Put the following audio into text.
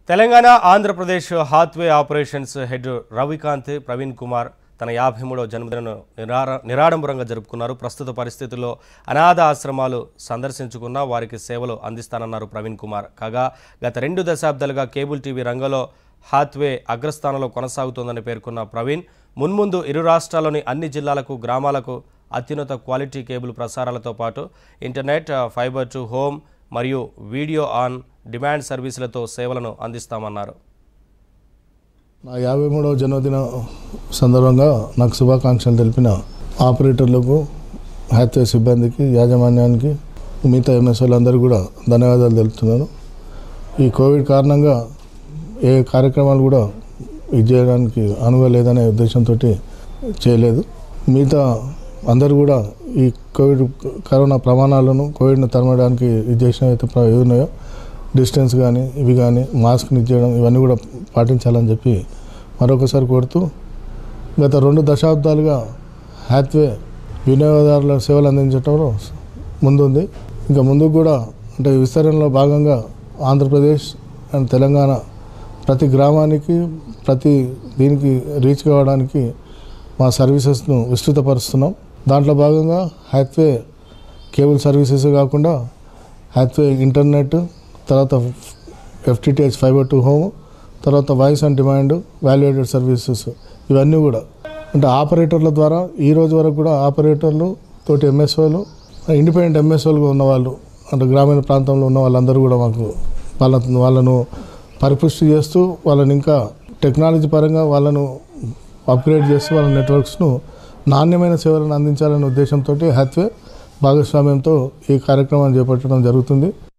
Telangana Andhra Pradesh Hathway operations head Ravikanth Praveen Kumar తన యాభై మూడవ జన్మదినం నిరార నిరాడంబరంగా జరుపుకున్నారు ప్రస్తుత పరిస్థితుల్లో అనాథ ఆశ్రమాలు సందర్శించుకున్న వారికి సేవలు అందిస్తానన్నారు ప్రవీణ్ కుమార్ కాగా గత రెండు దశాబ్దాలుగా కేబుల్ టీవీ రంగంలో హాత్వే అగ్రస్థానంలో కొనసాగుతోందని పేర్కొన్న ప్రవీణ్ మున్ముందు ఇరు రాష్ట్రాల్లోని అన్ని జిల్లాలకు గ్రామాలకు అత్యున్నత క్వాలిటీ కేబుల్ ప్రసారాలతో పాటు ఇంటర్నెట్ ఫైబర్ టు హోమ్ మరియు వీడియో ఆన్ డిమాండ్ సర్వీసులతో సేవలను అందిస్తామన్నారు నా యాభై మూడవ జన్మదిన సందర్భంగా నాకు శుభాకాంక్షలు తెలిపిన ఆపరేటర్లకు హ్యాత్వే సిబ్బందికి యాజమాన్యానికి మిగతా ఎంఎస్ఓలందరూ కూడా ధన్యవాదాలు తెలుపుతున్నాను ఈ కోవిడ్ కారణంగా ఏ కార్యక్రమాలు కూడా ఇది చేయడానికి అనువుగా లేదనే ఉద్దేశంతో చేయలేదు మిగతా అందరూ కూడా ఈ కోవిడ్ కరోనా ప్రమాణాలను కోవిడ్ను తరమడానికి ఇది చేసిన అయితే ప్ర- ఏవి ఉన్నాయో డిస్టెన్స్ కానీ ఇవి కానీ మాస్క్ని ఇచ్చేయడం ఇవన్నీ కూడా పాటించాలని చెప్పి మరొకసారి కోరుతూ గత రెండు దశాబ్దాలుగా హ్యాత్వే వినియోగదారుల సేవలు అందించడంలో ముందుంది ఇంకా ముందుకు కూడా అంటే విస్తరణలో భాగంగా ఆంధ్రప్రదేశ్ అండ్ తెలంగాణ ప్రతి గ్రామానికి ప్రతి దీనికి రీచ్ కావడానికి మా సర్వీసెస్ను విస్తృతపరుస్తున్నాం దాంట్లో భాగంగా హ్యాత్వే కేబుల్ సర్వీసెస్ కాకుండా హ్యాత్వే ఇంటర్నెట్ తర్వాత ఎఫ్టిటిహెచ్ ఫైబర్ టు హోమ్ తర్వాత voice and demand value added services ఇవన్నీ కూడా అంటే ఆపరేటర్ల ద్వారా ఈ రోజు వరకు కూడా ఆపరేటర్లు తోటి ఎంఎస్ఓలు ఇండిపెండెంట్ ఎంఎస్ఓలుగా ఉన్నవాళ్ళు అంటే గ్రామీణ ప్రాంతంలో ఉన్న వాళ్ళందరూ కూడా మాకు వాళ్ళ వాళ్ళను పరిపుష్టి చేస్తూ వాళ్ళని ఇంకా టెక్నాలజీ పరంగా వాళ్ళను అప్గ్రేడ్ చేస్తూ వాళ్ళ నెట్వర్క్స్ను నాణ్యమైన సేవలను అందించాలనే ఉద్దేశంతో హ్యాత్వే భాగస్వామ్యంతో ఈ కార్యక్రమాన్ని చేపట్టడం జరుగుతుంది